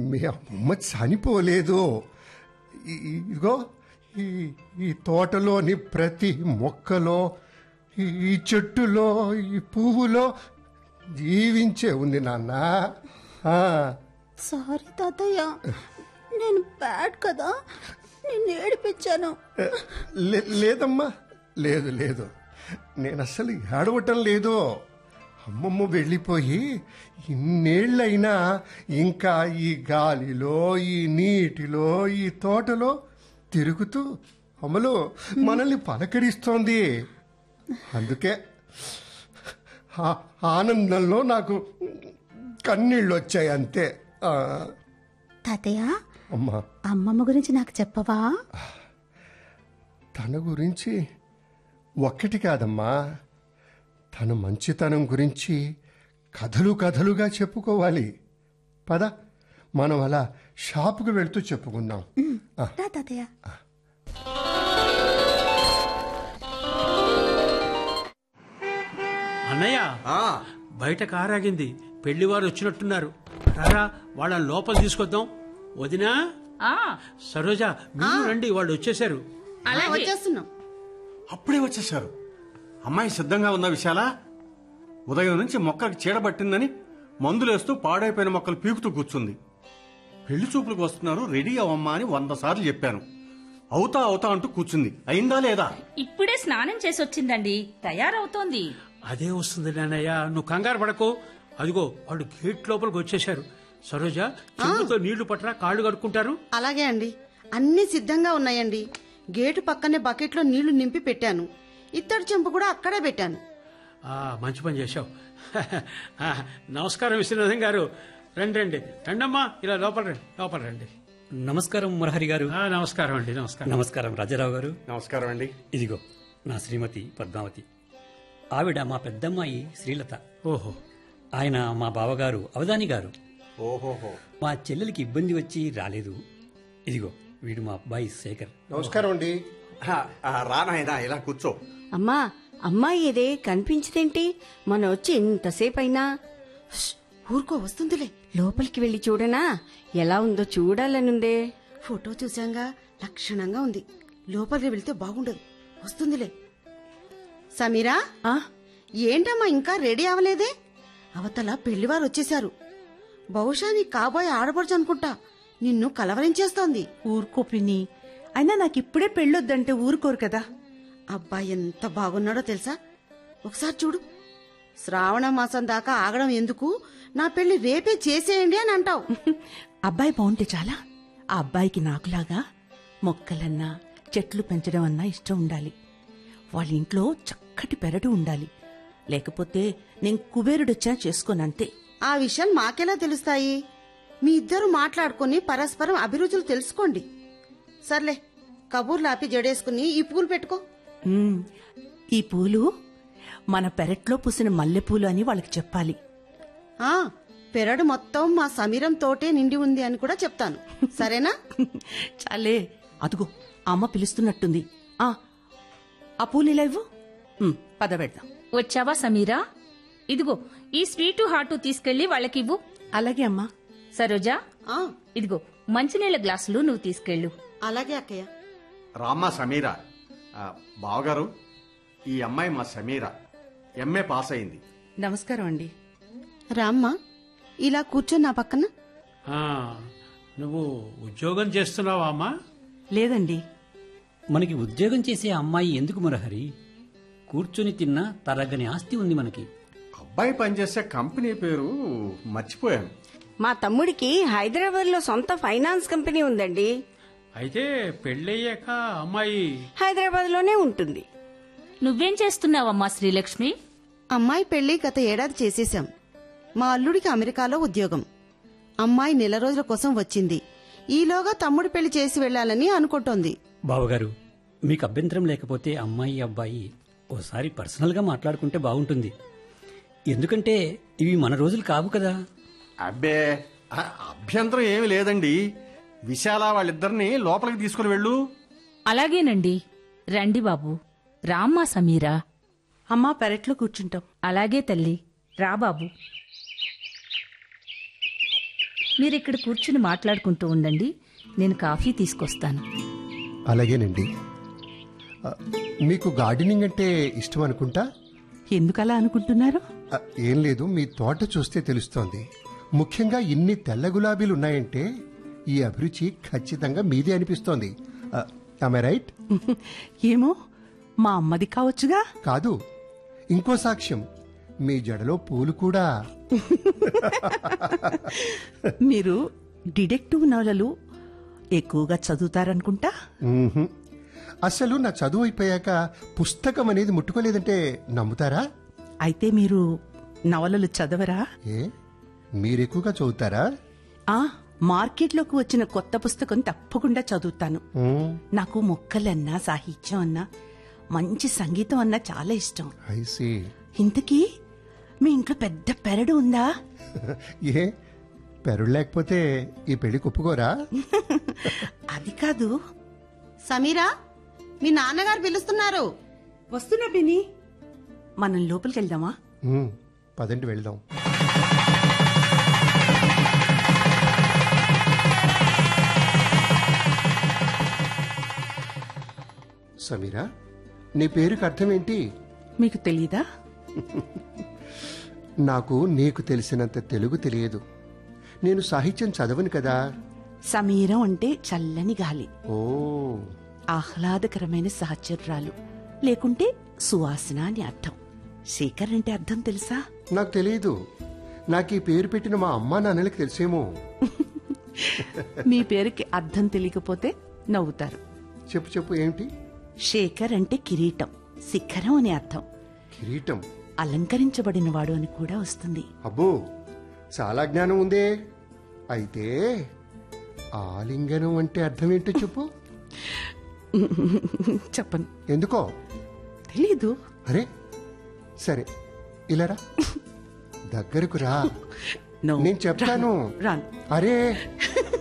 మీ అమ్మమ్మ చనిపోలేదు ఈ- ఈ- ఇదిగో ఈ ఈ తోటలోని ప్రతి మొక్కలో ఈ- ఈ చెట్టులో ఈ పువ్వులో జీవించే ఉంది నాన్న ఆ, సారీ తాతయ్య నేను బ్యాడ్ కదా నిన్ను ఏడిపించాను లే- లేదమ్మా లేదు లేదు నేను అసలు ఏడవటం లేదు అమ్మమ్మ వెళ్ళిపోయి ఇన్నేళ్ళైనా ఇంకా ఈ గాలిలో ఈ నీటిలో ఈ తోటలో తిరుగుతూ అమలు మనల్ని పలకరిస్తోంది అందుకే ఆ ఆనందంలో నాకు కన్నీళ్ళు వచ్చాయి అంతే ఆ, తాతయ్య అమ్మా అమ్మమ్మ గురించి నాకు చెప్పవా తన గురించి ఒక్కటి కాదమ్మా తన మంచితనం గురించి కథలు కథలుగా చెప్పుకోవాలి పద మనం అలా షాపుకు వెళ్తూ చెప్పుకుందాం ఆ, రా తాతయ్య అన్నయ్య ఆ, బయట కారాగింది పెళ్లివారు వచ్చినట్టున్నారు రారా వాళ్ళని లోపల తీసుకొద్దాం వదినా ఆ సరోజ మీరు రండి వాళ్ళు వచ్చేసారు అలాగే వచ్చేస్తున్నాం అప్పుడే వచ్చేశారు అమ్మాయి సిద్ధంగా ఉన్న విశాల ఉదయం నుంచి మొక్కకి చీడబట్టిందని మందులేస్తూ పాడైపోయిన మొక్కలు పీకుతూ కూర్చుంది పెళ్లి చూపులకు వస్తున్నారు రెడీ అవ్వమ్మా అని వంద సార్లు చెప్పాను అవుతా అవుతా అంటూ కూర్చుంది అయిందా లేదా ఇప్పుడే స్నానం చేసి వచ్చిందండి తయారవుతోంది అదే వస్తుంది నాన్నయ్య నువ్వు కంగారు పడకు అదిగో వాళ్ళు గేట్ లోపలికి వచ్చేసారు సరోజ చెంబుతో నీళ్లు పట్టరా కాళ్ళు కడుక్కుంటారు అలాగే అండి అన్ని సిద్ధంగా ఉన్నాయండి గేటు పక్కనే బకెట్లో నీళ్లు నింపి పెట్టాను ఇత్తడి చెంపు కూడా అక్కడే పెట్టాను ఆ, మంచి పని చేశావు ఆ, నమస్కారం విశ్వనాథం గారు రండి రండి రండమ్మా ఇలా లోపల రండి లోపల రండి నమస్కారం మురహరి గారు ఆ, నమస్కారం అండి నమస్కారం నమస్కారం రాజారావు గారు నమస్కారం అండి ఇదిగో నా శ్రీమతి పద్మావతి ఆవిడ మా పెద్దమ్మాయి శ్రీలత ఓహో ఆయన మా బావగారు అవధాని గారు ఓహోహో మా చెల్లెలికి ఇబ్బంది వచ్చి రాలేదు ఇదిగో వీడు మా అబ్బాయి శేఖర్ నమస్కారం అండి రానాయనా ఇలా కూర్చో అమ్మా అమ్మాయి ఏదే కనిపించదేంటి మనం వచ్చి ఇంతసేపు అయినా ష్, ఊరుకో వస్తుందిలే లోపలికి వెళ్ళి చూడనా ఎలా ఉందో చూడాలనుందే ఫోటో చూశాంగా లక్షణంగా ఉంది లోపలికి వెళ్తే బాగుండదు వస్తుందిలే సమీరా ఆ ఏంటమ్మా ఇంకా రెడీ అవ్వలేదే అవతల పెళ్లివారు వచ్చేశారు బహుశా నీ కాబోయే ఆడపడుచు అనుకుంటా నిన్ను కలవరించేస్తోంది ఊరుకో పిన్ని అయినా నాకు ఇప్పుడే పెళ్ళొద్దంటే ఊరుకోరు కదా అబ్బా ఎంత బాగున్నాడో తెలుసా ఒకసారి చూడు శ్రావణ మాసం దాకా ఆగడం ఎందుకు నా పెళ్లి రేపే చేసేయండి అని అంటావు అబ్బాయి బాగుంటే చాలా ఆ అబ్బాయికి నాకులాగా మొక్కలన్నా చెట్లు పెంచడం అన్నా ఇష్టం ఉండాలి వాళ్ళ ఇంట్లో చక్కటి పెరడు ఉండాలి లేకపోతే నేను కుబేరుడొచ్చినా చేసుకోనంతే ఆ విషయాలు మాకెలా తెలుస్తాయి మీ ఇద్దరు మాట్లాడుకుని పరస్పరం అభిరుచులు తెలుసుకోండి సర్లే కబూర్లు ఆపి జడేసుకుని ఈ పూలు పెట్టుకో ఉమ్, ఈ పూలు మన పెరట్లో పూసిన మల్లెపూలు అని వాళ్ళకి చెప్పాలి ఆ పెరడు మొత్తం మా సమీరం తోటే నిండి ఉంది అని కూడా చెప్తాను సరేనా చాలే అదుగో అమ్మ పిలుస్తున్నట్టుంది ఆ ఆ పూలు ఇలా ఇవ్వు ఉమ్, పద పెడదాం వచ్చావా సమీరా ఇదిగో ఈ స్వీటు హాటు తీసుకెళ్లి వాళ్ళకివ్వు అలాగే అమ్మా సరోజా ఆ ఇదిగో మంచినీళ్ళ గ్లాసులు నువ్వు తీసుకెళ్ళు అలాగే అక్కయ్య రామ్మ సమీరా ఆ, బావగారు ఈ అమ్మాయి మా సమీరా ఎంఏ పాస్ అయింది నమస్కారం అండి రామ్మా ఇలా కూర్చో నా పక్కన ఆ, నువ్వు ఉద్యోగం చేస్తున్నావా అమ్మా లేదండి మనకి ఉద్యోగం చేసే అమ్మాయి ఎందుకు మురహరి కూర్చొని తిన్నా తరగని ఆస్తి ఉంది మనకి అబ్బాయి పనిచేసే కంపెనీ పేరు మర్చిపోయాను మా తమ్ముడికి హైదరాబాద్ లో సొంత ఫైనాన్స్ కంపెనీ ఉందండి అయితే పెళ్ళయ్యాక అమ్మాయి హైదరాబాద్ లోనే ఉంటుంది నువ్వేం చేస్తున్నావమ్మా శ్రీలక్ష్మి అమ్మాయి పెళ్లి గత ఏడాది చేసేశాం మా అల్లుడికి అమెరికాలో ఉద్యోగం అమ్మాయి నెల రోజుల కోసం వచ్చింది ఈలోగా తమ్ముడు పెళ్లి చేసి వెళ్లాలని అనుకుంటోంది బావగారు మీకు అభ్యంతరం లేకపోతే అమ్మాయి అబ్బాయి ఓసారి పర్సనల్గా మాట్లాడుకుంటే బాగుంటుంది ఎందుకంటే ఇవి మన రోజులు కావు కదా అబ్బే ఆ, అభ్యంతరం ఏమీ లేదండి విశాల వాళ్ళిద్దరిని లోపలికి తీసుకుని వెళ్ళు అలాగేనండి రండి బాబు రామ్మా సమీరా అమ్మా పెరట్లో కూర్చుంటాం అలాగే తల్లి రా బాబు మీరు ఇక్కడ కూర్చుని మాట్లాడుకుంటూ ఉండండి నేను కాఫీ తీసుకొస్తాను అలాగేనండి ఆ, మీకు గార్డెనింగ్ అంటే ఇష్టం అనుకుంటా ఎందుకలా అనుకుంటున్నారు ఆ, ఏం లేదు మీ తోట చూస్తే తెలుస్తోంది ముఖ్యంగా ఇన్ని తెల్ల గులాబీలు ఉన్నాయంటే ఈ అభిరుచి ఖచ్చితంగా మీదే అనిపిస్తోంది ఐ రైట్ ఏమో మా అమ్మది కావచ్చుగా కాదు ఇంకో సాక్ష్యం మీ జడలో పూలు కూడా మీరు డిటెక్టివ్ నవలలు ఎక్కువగా చదువుతారనుకుంటా మ్మ్హ్మ్. అసలు నా చదువు అయిపోయాక పుస్తకం అనేది ముట్టుకోలేదంటే నమ్ముతారా అయితే మీరు నవలలు చదవరా ఏ మీరెక్కువగా చదువుతారా ఆ మార్కెట్లోకి వచ్చిన కొత్త పుస్తకం తప్పకుండా చదువుతాను మ్మ్. నాకు మొక్కలన్నా సాహిత్యం అన్నా మంచి సంగీతం అన్నా చాలా ఇష్టం I see. ఇంతకీ మీ ఇంట్లో పెద్ద పెరడు ఉందా ఏ పెరుడు లేకపోతే ఈ పెళ్లి ఒప్పుకోరా అది కాదు సమీరా మీ నాన్నగారు పిలుస్తున్నారు వస్తున్నా బిని మనం లోపలికి వెళ్దామా మ్మ్. పదండి వెళ్దాం సమీరా నీ పేరుకి అర్థం ఏంటి మీకు తెలీదా నాకు నీకు తెలిసినంత తెలుగు తెలియదు నేను సాహిత్యం చదవను కదా సమీరం అంటే చల్లని గాలి ఓ ఆహ్లాదకరమైన సహచర్రాలు లేకుంటే సువాసన అని అర్థం శేఖర్ అంటే అర్థం తెలుసా నాకు తెలియదు నాకు ఈ పేరు పెట్టిన మా అమ్మా నాన్నలకి తెలిసేమో మీ పేరుకి అర్థం తెలియకపోతే నవ్వుతారు చెప్పు చెప్పు ఏంటి శేఖర్ అంటే కిరీటం శిఖరం అని అర్థం కిరీటం అలంకరించబడినవాడు అని కూడా వస్తుంది అబ్బో చాలా జ్ఞానం ఉందే అయితే ఆలింగనం అంటే అర్థం ఏంటో చెప్పు చెప్పను ఎందుకో తెలీదు అరే సరే ఇలారా దగ్గరకు రా No. నేను చెప్తాను రాను. అరే